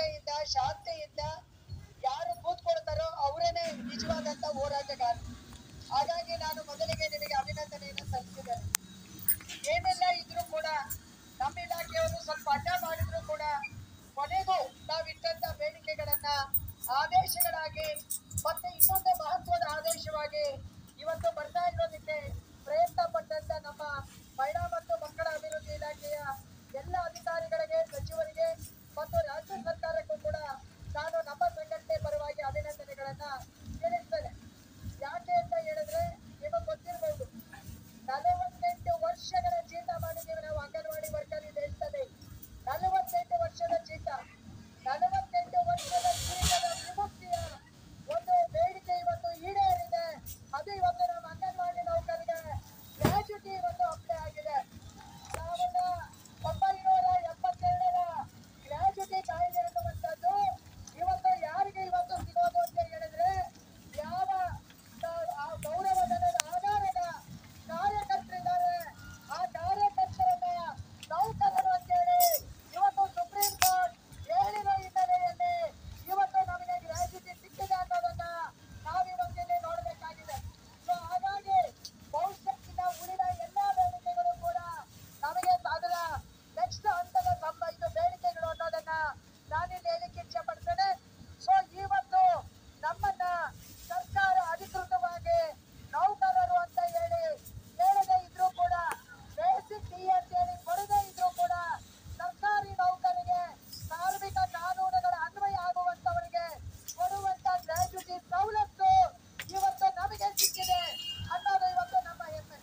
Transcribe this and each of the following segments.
ಸಹನೆಯಿಂದ ಶಾಂತಿಯಿಂದ ಯಾರು ಕೂತ್ಕೊಳ್ತಾರೋ ಅವರೇನೆ ನಿಜವಾದಂತ ಹೋರಾಟಗಾರ ಹಾಗಾಗಿ ನಾನು ಮೊದಲಿಗೆ ನಿಮಗೆ ಅಭಿನಂದನೆಯನ್ನು ಸಲ್ಲಿಸಿದ್ದೇನೆ ಏನೆಲ್ಲ ಇದ್ರೂ ಕೂಡ ನಮ್ಮ ಇಲಾಖೆಯವರು ಸ್ವಲ್ಪ ಅಡ್ಡ ಮಾಡಿದ್ರು ಕೂಡ ಕೊನೆಗೂ ನಾವಿಟ್ಟಂತ ಬೇಡಿಕೆಗಳನ್ನ ಆದೇಶಗಳಾಗಿ ಮತ್ತೆ ಇನ್ನೊಂದು ಮಹತ್ವದ ಆದೇಶವಾಗಿ ಇವತ್ತು ಬರ್ತಾ ಇರೋದಕ್ಕೆ ಪ್ರಯತ್ನ ಪಟ್ಟಂತ ನಮ್ಮ ಮಹಿಳಾ ಮತ್ತು ಮಕ್ಕಳ ಅಭಿವೃದ್ಧಿ ಇಲಾಖೆಯ ಎಲ್ಲ ಅಧಿಕಾರಿಗಳಿಗೆ ಸಚಿವರಿಗೆ ಮತ್ತು ರಾಜ್ಯ ಸರ್ಕಾರಕ್ಕೂ ಕೂಡ ನಾನು ನಮ್ಮ ಸಂಘಟನೆ ಪರವಾಗಿ ಅಭಿನಂದನೆಗಳನ್ನ ತಿಳಿಸ್ತೇನೆ ಯಾಕೆ ಅಂತ ಹೇಳಿದ್ರೆ ನಿಮಗೆ ಗೊತ್ತಿರಬಹುದು ನಲವತ್ತೆಂಟು ವರ್ಷಗಳ ಜೀತ ಮಾಡಿದ್ದೀವಿ ನಾವು ಅಂಗನವಾಡಿ ವರ್ಕರ್ ಈ ದೇಶದಲ್ಲಿ ನಲವತ್ತೆಂಟು ವರ್ಷದ ಜೀತ ನಲವತ್ತೆಂಟು ವರ್ಷದ ಜೀತದ ವಿಮುಕ್ತಿಯ ಒಂದು ಬೇಡಿಕೆ ಇವತ್ತು ಈಡೇರಿದೆ ಅದು ಇವತ್ತು ನಮ್ಮ ಅಂಗನವಾಡಿ ನೌಕರಿಗೆ ಗ್ರಾಚ್ಯುಟಿ ಇವತ್ತು ಅಪ್ಲೈ ಆಗಿದೆ ಸಾವಿರದ ಒಂಬೈನೂರ ಎಪ್ಪತ್ತೆರಡರ ಗ್ರಾಚ್ಯುಟಿ ಕಾಯ್ದೆ ಅನ್ನುವಂಥದ್ದು ಇವತ್ತು ಯಾರಿಗೆ ಇವತ್ತು ಸಿಗೋದು ಅಂತ ಹೇಳಿದ್ರೆ ಯಾವ ಸ- ಆ ಗೌರವಧನದ ಆಧಾರದ ಕಾರ್ಯಕರ್ತರಿದ್ದಾರೆ ಆ ಕಾರ್ಯಕರ್ತರನ್ನ ನೌಕರರು ಅಂತೇಳಿ ಇವತ್ತು ಸುಪ್ರೀಂ ಕೋರ್ಟ್ ಹೇಳಿರೋ ಹಿನ್ನೆಲೆಯಲ್ಲಿ ಇವತ್ತು ನಮಗೆ ಗ್ರಾಚ್ಯುಟಿ ಸಿಕ್ಕಿದೆ ಅನ್ನೋದನ್ನ ನಾವಿವತ್ತಿಲ್ಲಿ ನೋಡಬೇಕಾಗಿದೆ ಸೊ ಹಾಗಾಗಿ ಬಹುಶಃ ಇನ್ನ ಉಳಿದ ಎಲ್ಲಾ ಬೇಡಿಕೆಗಳು ಕೂಡ ನಮಗೆ ಅದರ ನೆಕ್ಸ್ಟ್ ಹಂತದ ಸಂಬ ಇದು ಬೇಡಿಕೆಗಳು ಅನ್ನೋದನ್ನ ನಾನಿಲ್ಲಿ ಹೇಳಿಕ್ಕೆ ಇಚ್ಛೆ ಪಡ್ತೇನೆ ಸೊ ಇವತ್ತು ನಮ್ಮನ್ನ ಸರ್ಕಾರ ಅಧಿಕೃತವಾಗಿ ನೌಕರರು ಅಂತ ಹೇಳಿ ಹೇಳದೇ ಇದ್ರೂ ಕೂಡ ಬೇಸಿಕ್ ಡಿ ಅಂತ ಹೇಳಿ ಕೊಡದೇ ಇದ್ರೂ ಕೂಡ ಸರ್ಕಾರಿ ನೌಕರಿಗೆ ಕಾರ್ಮಿಕ ಕಾನೂನುಗಳ ಅನ್ವಯ ಆಗುವಂತವರಿಗೆ ಕೊಡುವಂತ ಗ್ರಾಚ್ಯುಟಿ ಸವಲತ್ತು ಇವತ್ತು ನಮಗೆ ಸಿಕ್ಕಿದೆ ಅನ್ನೋದು ಇವತ್ತು ನಮ್ಮ ಹೆಮ್ಮೆ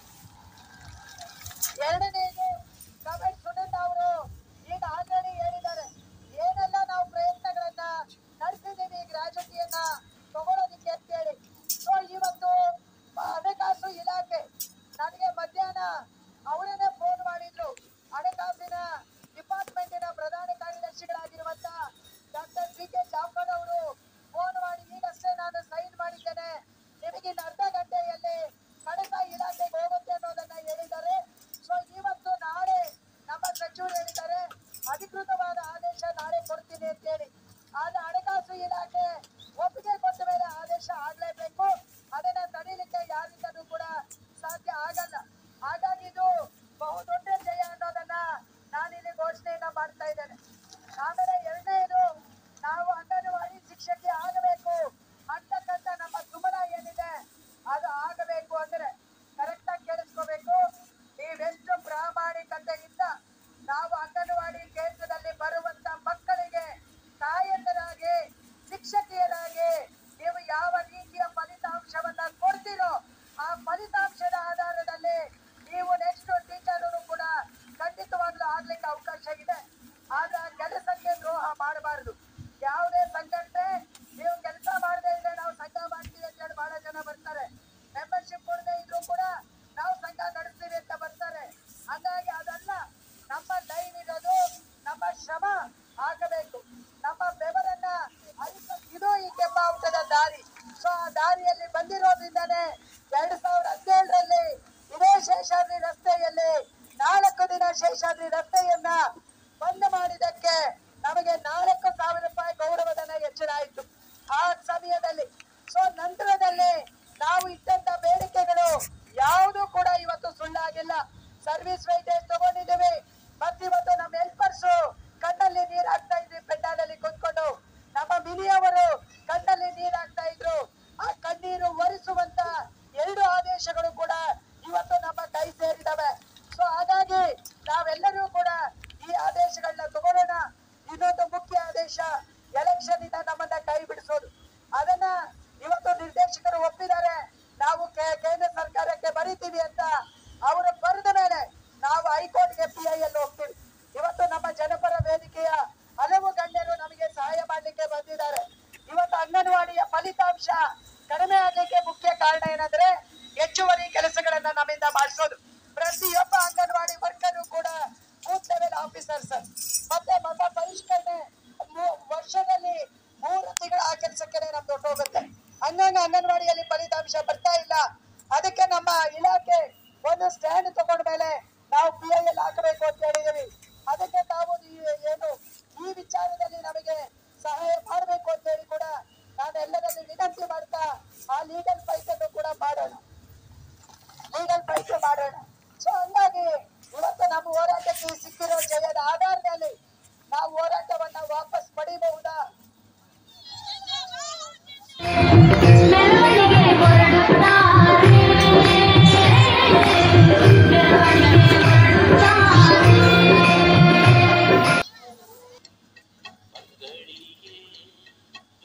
ಎರಡನೇದು ಕಮೆಂಟ್ ಸುನಂದ ಅವರು ಈಗ ಆಲ್ರೆಡಿ ಹೇಳಿದ್ದಾರೆ ಏನೆಲ್ಲ ನಾವು ಪ್ರಯತ್ನಗಳನ್ನ ನಡೆಸಿದ್ದೀವಿ ಗ್ರಾಜುಟಿಯನ್ನ ತಗೊಳ್ಳೋದಿಕ್ಕೆ ಅಂತೇಳಿ ಸೊ ಇವತ್ತು ಹಣಕಾಸು ಇಲಾಖೆ ನನಗೆ ಮಧ್ಯಾಹ್ನ ಅವರೇನೆ ಫೋನ್ ಮಾಡಿದ್ರು ಹಣಕಾಸಿನ ಡಿಪಾರ್ಟ್ಮೆಂಟಿನ ಪ್ರಧಾನ ಕಾರ್ಯದರ್ಶಿಗಳಾಗಿರುವಂತ ಡಾಕ್ಟರ್ ಸಿ ಕೆ ಜಾಫರ್ ಅವರು ಫೋನ್ ಮಾಡಿ ಈಗಷ್ಟೇ ನಾನು ಸೈನ್ ಮಾಡಿದ್ದೇನೆ ನಿಮಗೆ ಇನ್ನು ಅರ್ಧ ಗಂಟೆಯಲ್ಲಿ ಹಣಕಾಸು ಇಲಾಖೆಗೆ ಹೋಗುತ್ತೆ ಅನ್ನೋದನ್ನ ಹೇಳಿದ್ದಾರೆ ಸೊ ಇವತ್ತು ನಾಳೆ ನಮ್ಮ ಸಚಿವರು ಹೇಳಿದ್ದಾರೆ ಅಧಿಕೃತವಾದ ಆದೇಶ ನಾಳೆ ಕೊಡ್ತೀನಿ ಅಂತ ಹೇಳಿ ಆದ್ರೆ ಹಣಕಾಸು ಇಲಾಖೆ ಒಪ್ಪಿಗೆ ಕೊಟ್ಟ ಮೇಲೆ ಆದೇಶ ಆಗ್ಲೇಬೇಕು ಅದನ್ನ ತಡೀಲಿಕ್ಕೆ ಯಾರಿಂದಲೂ ಕೂಡ ಸಾಧ್ಯ ಆಗಲ್ಲ ಹಾಗಾಗಿ ಇದು ಬಹುದೊಡ್ಡ ಜಯ ಅನ್ನೋದನ್ನ ನಾನಿಲ್ಲಿ ಘೋಷಣೆಯನ್ನ ಮಾಡ್ತಾ ಇದ್ದೇನೆ ಆಮೇಲೆ ಎರಡನೇದು ನಾವು ಅಂಗನವಾಡಿ ಶಿಕ್ಷಕಿ ಆಗಬೇಕು ಅಂತಕ್ಕಂಥ ನಮ್ಮ ಸುಮನ ಏನಿದೆ ಅದು ಆಗಬೇಕು ಅಂದ್ರೆ ಕರೆಕ್ಟ್ ಆಗಿ ಕೇಳಿಸ್ಕೋಬೇಕು ನೀವೆಷ್ಟು ಪ್ರಾಮಾಣಿಕತೆಯಿಂದ ನಾವು ಅಂಗನವಾಡಿ ಕೇಂದ್ರದಲ್ಲಿ ಬರುವಂತ ಮಕ್ಕಳಿಗೆ ತಾಯಂದರಾಗಿ ಶಿಕ್ಷಕಿಯರಾಗಿ ನೀವು ಯಾವ ರೀತಿಯ ಫಲಿತಾಂಶವನ್ನ ಕೊಡ್ತೀರೋ ಆ ಫಲಿತಾಂಶದ ಆಧಾರದಲ್ಲಿ ನೀವು ನೆಕ್ಸ್ಟ್ ಟೀಚರ್ ಕೂಡ ಖಂಡಿತವಾಗ್ಲೂ ಆಗ್ಲಿಕ್ಕೆ ಅವಕಾಶ ಇದೆ ಆದ್ರೆ ಆ ಕೆಲಸಕ್ಕೆ ದ್ರೋಹ ಮಾಡಬಾರದು ಯಾವುದೇ ಸಂಘಟನೆ ನೀವು ಕೆಲಸ ಮಾಡದೇ ಇದ್ರೆ ನಾವು ಸಂಘ ಮಾಡ್ತೀವಿ ಅಂತ ಹೇಳಿ ಬಹಳ ಜನ ಬರ್ತಾರೆ ಮೆಂಬರ್ಶಿಪ್ ಕೊಡದೇ ಇದ್ರು ಕೂಡ ನಾವು ಸಂಘ ನಡೆಸ್ತೀವಿ ಅಂತ ಬರ್ತಾರೆ ಹಾಗಾಗಿ ಅದಲ್ಲ ನಮ್ಮ ಲೈನ್ ಇರೋದು ನಮ್ಮ ಶ್ರಮ ಆಗಬೇಕು ನಮ್ಮ ಬೆವರನ್ನ ಹರಿಸ ಇದು ಈ ಕೆಂಪಾವುಟದ ದಾರಿ ಸೊ ಆ ದಾರಿಯಲ್ಲಿ ಬಂದಿರೋದ್ರಿಂದಾನೆ ಎರಡ್ ಸಾವಿರದ ಹದಿನೇಳರಲ್ಲಿ ಇದೇ ಶೇಷಾದ್ರಿ ರಸ್ತೆಯಲ್ಲಿ ನಾಲ್ಕು ದಿನ ಶೇಷಾದ್ರಿ ರಸ್ತೆಯನ್ನ ಬಂದ್ ಮಾಡಿದಕ್ಕೆ ನಮಗೆ ನಾಲ್ಕು ಸಾವಿರ ರೂಪಾಯಿ ಗೌರವಧನ ಹೆಚ್ಚಳ ಆಯಿತು ಆ ಸಮಯದಲ್ಲಿ ಸೊ ನಂತರದಲ್ಲಿ ನಾವು ಇಟ್ಟಂತ ಬೇಡಿಕೆಗಳು ಯಾವುದು ಕೂಡ ಇವತ್ತು ಸುಳ್ಳಾಗಿಲ್ಲ ಸರ್ವಿಸ್ ವೈಟೇಜ್ ತಗೊಂಡಿದ್ದೀವಿ ಮತ್ತಿವತ್ತು ನಮ್ಮ ಹೆಲ್ಪರ್ಸ್ ಕಣ್ಣಲ್ಲಿ ನೀರ್ ಹಾಕ್ತಾ ಇದ್ವಿ ಪೆಂಡಾಲಲ್ಲಿ ಕುತ್ಕೊಂಡು ನಮ್ಮ ಮಿನಿಯವರು ಕಣ್ಣಲ್ಲಿ ನೀರ್ ಹಾಕ್ತಾ ಇದ್ರು ಆ ಕಣ್ಣೀರು ಒರೆಸುವಂತ ಎರಡು ಆದೇಶಗಳು ಕೂಡ ಇವತ್ತು ನಮ್ಮ ಕೈ ಸೇರಿದವೆ ಸೊ ಹಾಗಾಗಿ ನಾವೆಲ್ಲರೂ ಕೂಡ ಈ ಆದೇಶಗಳನ್ನ ತಗೊಳ್ಳೋಣ ಧನ್ಯವಾದಗಳು